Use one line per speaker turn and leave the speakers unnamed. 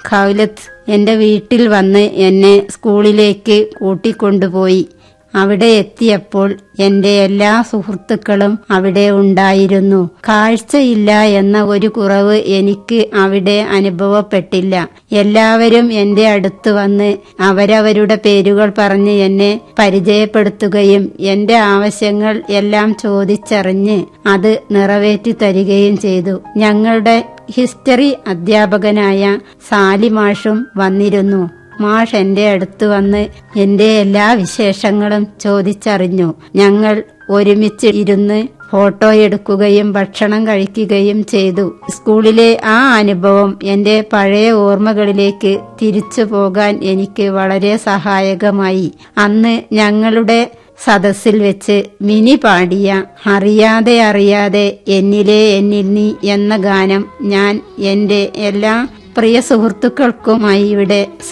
ഖൗലത്ത് എന്റെ വീട്ടിൽ വന്ന് എന്നെ സ്കൂളിലേക്ക് കൂട്ടിക്കൊണ്ടുപോയി അവിടെ എത്തിയപ്പോൾ എന്റെ എല്ലാ സുഹൃത്തുക്കളും അവിടെ ഉണ്ടായിരുന്നു കാഴ്ചയില്ല എന്ന ഒരു കുറവ് എനിക്ക് അവിടെ അനുഭവപ്പെട്ടില്ല എല്ലാവരും എന്റെ അടുത്ത് വന്ന് അവരവരുടെ പേരുകൾ പറഞ്ഞ് എന്നെ പരിചയപ്പെടുത്തുകയും എന്റെ ആവശ്യങ്ങൾ എല്ലാം ചോദിച്ചറിഞ്ഞ് അത് നിറവേറ്റി തരികയും ചെയ്തു ഞങ്ങളുടെ ഹിസ്റ്ററി അധ്യാപകനായ സാലിമാഷും വന്നിരുന്നു മാഷ് എന്റെ അടുത്ത് വന്ന് എന്റെ എല്ലാ വിശേഷങ്ങളും ചോദിച്ചറിഞ്ഞു ഞങ്ങൾ ഒരുമിച്ച് ഇരുന്ന് ഫോട്ടോ എടുക്കുകയും ഭക്ഷണം കഴിക്കുകയും ചെയ്തു സ്കൂളിലെ ആ അനുഭവം എന്റെ പഴയ ഓർമ്മകളിലേക്ക് തിരിച്ചു പോകാൻ എനിക്ക് വളരെ സഹായകമായി അന്ന് ഞങ്ങളുടെ സദസ്സിൽ വെച്ച് മിനി പാടിയ അറിയാതെ അറിയാതെ എന്നിലെ എന്നിൽ നീ എന്ന ഗാനം ഞാൻ എന്റെ എല്ലാ പ്രിയ സുഹൃത്തുക്കൾക്കുമായി ഇവിടെ